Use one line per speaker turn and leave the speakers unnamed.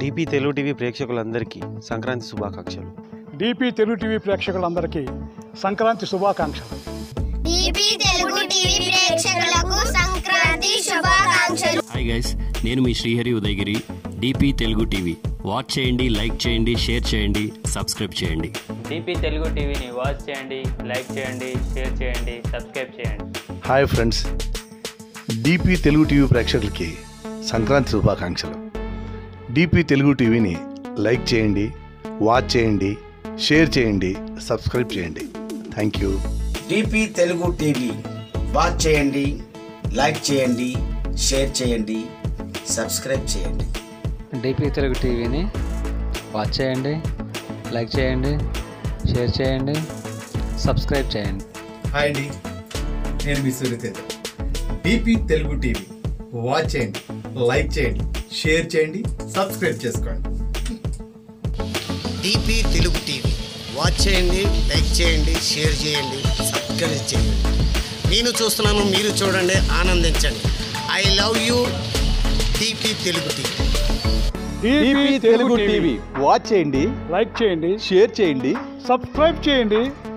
DP Telugu TV ప్రేక్షకులందరికీ సంక్రాంతి శుభాకాంక్షలు
DP Telugu TV ప్రేక్షకులందరికీ సంక్రాంతి శుభాకాంక్షలు
ఈపీ తెలుగు టీవీ ప్రేక్షకులకు సంక్రాంతి శుభాకాంక్షలు
హాయ్ గైస్ నేను మీ Srihari Udayagiri DP Telugu TV watch చేయండి లైక్ చేయండి షేర్ చేయండి సబ్స్క్రైబ్ చేయండి
టీపీ తెలుగు టీవీని వాచ్ చేయండి లైక్ చేయండి షేర్ చేయండి సబ్స్క్రైబ్ చేయండి
hi friends DP Telugu TV ప్రేక్షకులకి సంక్రాంతి శుభాకాంక్షలు డిపి తెలుగు టీవీని లైక్ చేయండి వాచ్ చేయండి షేర్ చేయండి సబ్స్క్రైబ్ చేయండి thank you
DP Telugu TV watch చేయండి లైక్ చేయండి షేర్ చేయండి సబ్స్క్రైబ్ చేయండి
డిపి తెలుగు టీవీని వాచ్ చేయండి లైక్ చేయండి షేర్ చేయండి సబ్స్క్రైబ్ చేయండి
హాయ్ అండి నేను మీ Suryateja DP Telugu TV watch చేయండి లైక్ చేయండి షేర్ చేయండి సబ్స్క్రైబ్ చేసుకోండి
డిపి తెలుగు టీవీ వాచ్ చేయండి లైక్ చేయండి షేర్ చేయండి సబ్స్క్రైబ్ చేయండి నేను చూస్తున్నాను మీరు చూడండి ఆనందించండి I love you DP Telugu TV
DP Telugu TV watch చేయండి లైక్ చేయండి షేర్ చేయండి సబ్స్క్రైబ్ చేయండి